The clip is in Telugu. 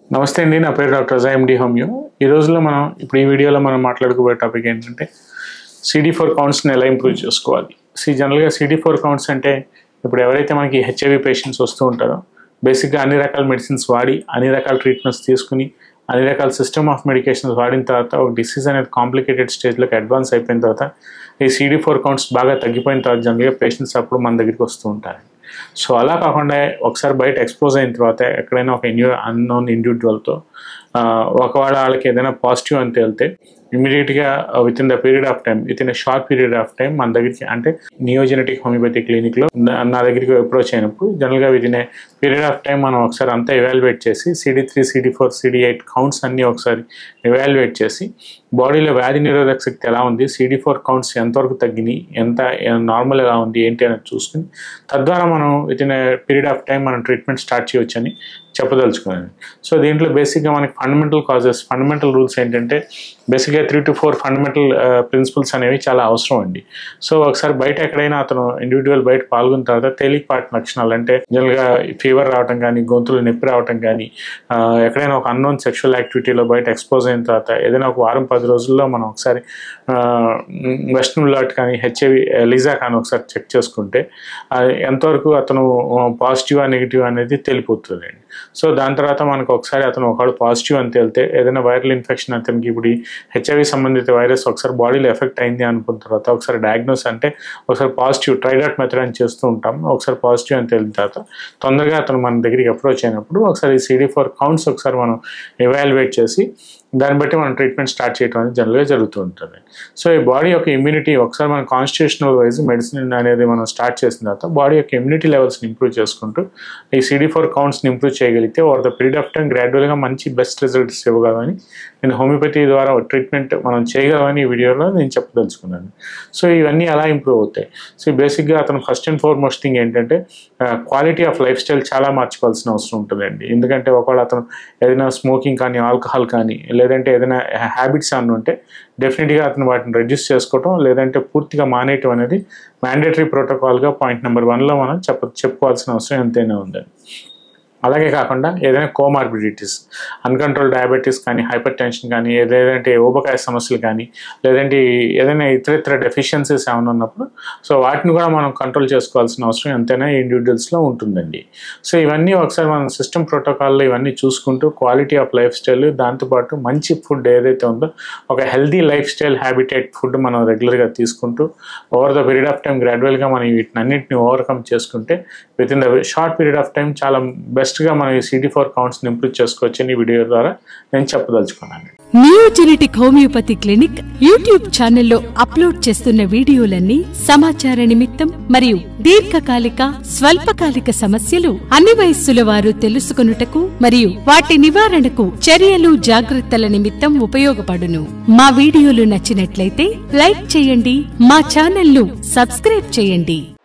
నమస్తే అండి నా పేరు డాక్టర్ ఎండి హోమియో ఈ రోజుల్లో మనం ఇప్పుడు ఈ వీడియోలో మనం మాట్లాడుకోబోయే టాపిక్ ఏంటంటే సిడి ఫోర్ కౌంట్స్ని ఎలా ఇంప్రూవ్ చేసుకోవాలి సి జనరల్గా సిడి ఫోర్ కౌంట్స్ అంటే ఇప్పుడు ఎవరైతే మనకి హెచ్ఐవి పేషెంట్స్ వస్తూ ఉంటారో బేసిక్గా అన్ని రకాల మెడిసిన్స్ వాడి అన్ని రకాల ట్రీట్మెంట్స్ తీసుకుని అన్ని రకాల సిస్టమ్ ఆఫ్ మెడికేషన్స్ వాడిన తర్వాత ఒక డిసీజ్ అనేది కాంప్లికేటెడ్ స్టేజ్లోకి అడ్వాన్స్ అయిపోయిన తర్వాత ఈ సిడి ఫోర్ కౌంట్స్ బాగా తగ్గిపోయిన తర్వాత జనరల్గా పేషెంట్స్ అప్పుడు మన దగ్గరికి వస్తూ ఉంటారు సో అలా కాకుండా ఒకసారి బయట ఎక్స్పోజ్ అయిన తర్వాత ఎక్కడైనా ఒక ఇన్యూ అన్నోన్ ఇండివిజువల్తో ఒకవేళ వాళ్ళకి ఏదైనా పాజిటివ్ అని తేలితే ఇమీడియట్గా within the period of time within short period of time మన దగ్గరికి అంటే నియోజెనెటిక్ హోమియోపతి క్లినిక్లో నా దగ్గరికి అప్రోచ్ అయినప్పుడు జనరల్గా within a period of time మనం ఒకసారి అంతా ఎవాల్యుయేట్ చేసి CD three CD four CD eight counts అన్నీ ఒకసారి ఎవాల్యుయేట్ చేసి బాడీలో వ్యాధి నిరోధక శక్తి ఎలా ఉంది సిడి ఫోర్ కౌంట్స్ ఎంతవరకు తగ్గినాయి ఎంత నార్మల్ ఎలా ఉంది ఏంటి అనేది చూసుకుని తద్వారా మనం within period of time మనం ట్రీట్మెంట్ స్టార్ట్ చేయవచ్చని చెప్పదలుచుకున్నాను సో దీంట్లో బేసిక్గా మనకి ఫండమెంటల్ కాజెస్ ఫండమెంటల్ రూల్స్ ఏంటంటే బేసిక్గా three to four fundamental principles అనేవి చాలా అవసరం అండి సో ఒకసారి బయట ఎక్కడైనా అతను ఇండివిజువల్ బయట పాల్గొన్న తర్వాత తేలికపాటి లక్షణాలు అంటే జనరల్గా ఫీవర్ రావటం కానీ గొంతులు నొప్పి రావటం కానీ ఎక్కడైనా ఒక అన్నోన్ సెక్షువల్ యాక్టివిటీలో బయట ఎక్స్పోజ్ అయిన తర్వాత ఏదైనా ఒక వారం పది రోజుల్లో మనం ఒకసారి వెస్ట్రన్ బ్లాట్ కానీ హెచ్ఐవి లిజా కానీ ఒకసారి చెక్ చేసుకుంటే ఎంతవరకు అతను పాజిటివ్ నెగిటివ్ అనేది తెలిపోతుంది అండి సో దాని తర్వాత మనకు ఒకసారి అతను ఒకడు పాజిటివ్ అని తేలితే ఏదైనా వైరల్ ఇన్ఫెక్షన్ అతనికి ఇప్పుడు హెచ్ఐవి సంబంధిత వైరస్ ఒకసారి బాడీలో ఎఫెక్ట్ అయింది అనుకున్న తర్వాత ఒకసారి డయాగ్నోస్ అంటే ఒకసారి పాజిటివ్ ట్రైడాట్ మెథడ్ అని చేస్తూ ఉంటాం ఒకసారి పాజిటివ్ అని తేలిన తర్వాత తొందరగా అతను మన దగ్గరికి అప్రోచ్ అయినప్పుడు ఒకసారి సిడి ఫోర్ కౌంట్స్ ఒకసారి మనం ఎవాల్యుయేట్ చేసి దాన్ని బట్టి మనం ట్రీట్మెంట్ స్టార్ట్ చేయడం అనేది జనరల్గా జరుగుతూ ఉంటుంది సో ఈ బాడీ యొక్క ఇమ్యూనిటీ ఒకసారి మన కాన్స్టిట్యూషనల్ వైజ్ మెడిసిన్ అనేది మనం స్టార్ట్ చేసిన తర్వాత బాడీ యొక్క ఇమ్యూనిటీ లెవెల్స్ని ఇంప్రూవ్ చేసుకుంటూ ఈ సిడి ఫోర్ కౌంట్స్ని ఇంప్రూవ్ చేయగలిగితే over the period of time గ్రాడ్యువల్గా మంచి బెస్ట్ రిజల్ట్స్ ఇవ్వగలమని నేను హోమియోపతి ద్వారా ట్రీట్మెంట్ మనం చేయగలమని ఈ వీడియోలో నేను చెప్పదలుచుకున్నాను సో ఇవన్నీ ఎలా ఇంప్రూవ్ అవుతాయి సో బేసిక్గా అతను ఫస్ట్ అండ్ ఫార్మోస్ట్ థింగ్ ఏంటంటే క్వాలిటీ ఆఫ్ లైఫ్ స్టైల్ చాలా మార్చుకోవాల్సిన అవసరం ఉంటుందండి ఎందుకంటే ఒకవేళ అతను ఏదైనా స్మోకింగ్ కానీ ఆల్కహాల్ కానీ లేదంటే ఏదైనా హ్యాబిట్స్ అన్న ఉంటే డెఫినెట్గా అతను వాటిని రెడ్యూస్ చేసుకోవటం లేదంటే పూర్తిగా మానేయటం అనేది మ్యాండేటరీ ప్రోటోకాల్గా పాయింట్ నెంబర్ వన్లో మనం చెప్ప చెప్పుకోవాల్సిన అవసరం ఎంతైనా ఉందండి అలాగే కాకుండా ఏదైనా కోమార్బిడిటీస్ అన్కంట్రోల్ డయాబెటీస్ కానీ హైపర్ టెన్షన్ కానీ ఏదంటే ఊబకాయ సమస్యలు కానీ లేదంటే ఏదైనా ఇతర ఇతర డెఫిషియన్సీస్ ఏమైనా ఉన్నప్పుడు సో వాటిని కూడా మనం కంట్రోల్ చేసుకోవాల్సిన అవసరం ఎంతైనా ఇండివిజువల్స్లో ఉంటుందండి సో ఇవన్నీ ఒకసారి మనం సిస్టమ్ ప్రోటోకాల్లో ఇవన్నీ చూసుకుంటూ క్వాలిటీ ఆఫ్ లైఫ్ స్టైల్ దాంతోపాటు మంచి ఫుడ్ ఏదైతే ఉందో ఒక healthy lifestyle habitat food మనం రెగ్యులర్గా తీసుకుంటూ over the period of time గ్రాడ్యువల్గా మనం వీటిని అన్నింటిని ఓవర్కమ్ చేసుకుంటే within the short period of time చాలా బెస్ట్గా మనం ఈ సిటీ ఫోర్ కౌంట్స్ని ఇంప్రూవ్ చేసుకోవచ్చని ఈ వీడియో ద్వారా నేను చెప్పదలుచుకున్నాను నియోజెనెటిక్ హోమియోపతి క్లినిక్ యూట్యూబ్ ఛానల్లో అప్లోడ్ చేస్తున్న వీడియోలన్నీ సమాచార నిమిత్తం మరియు దీర్ఘకాలిక స్వల్పకాలిక సమస్యలు అన్ని వయస్సుల వారు తెలుసుకొనుటకు మరియు వాటి నివారణకు చర్యలు జాగ్రత్తల నిమిత్తం ఉపయోగపడును మా వీడియోలు నచ్చినట్లయితే లైక్ చేయండి మా ఛానల్ను సబ్స్క్రైబ్ చేయండి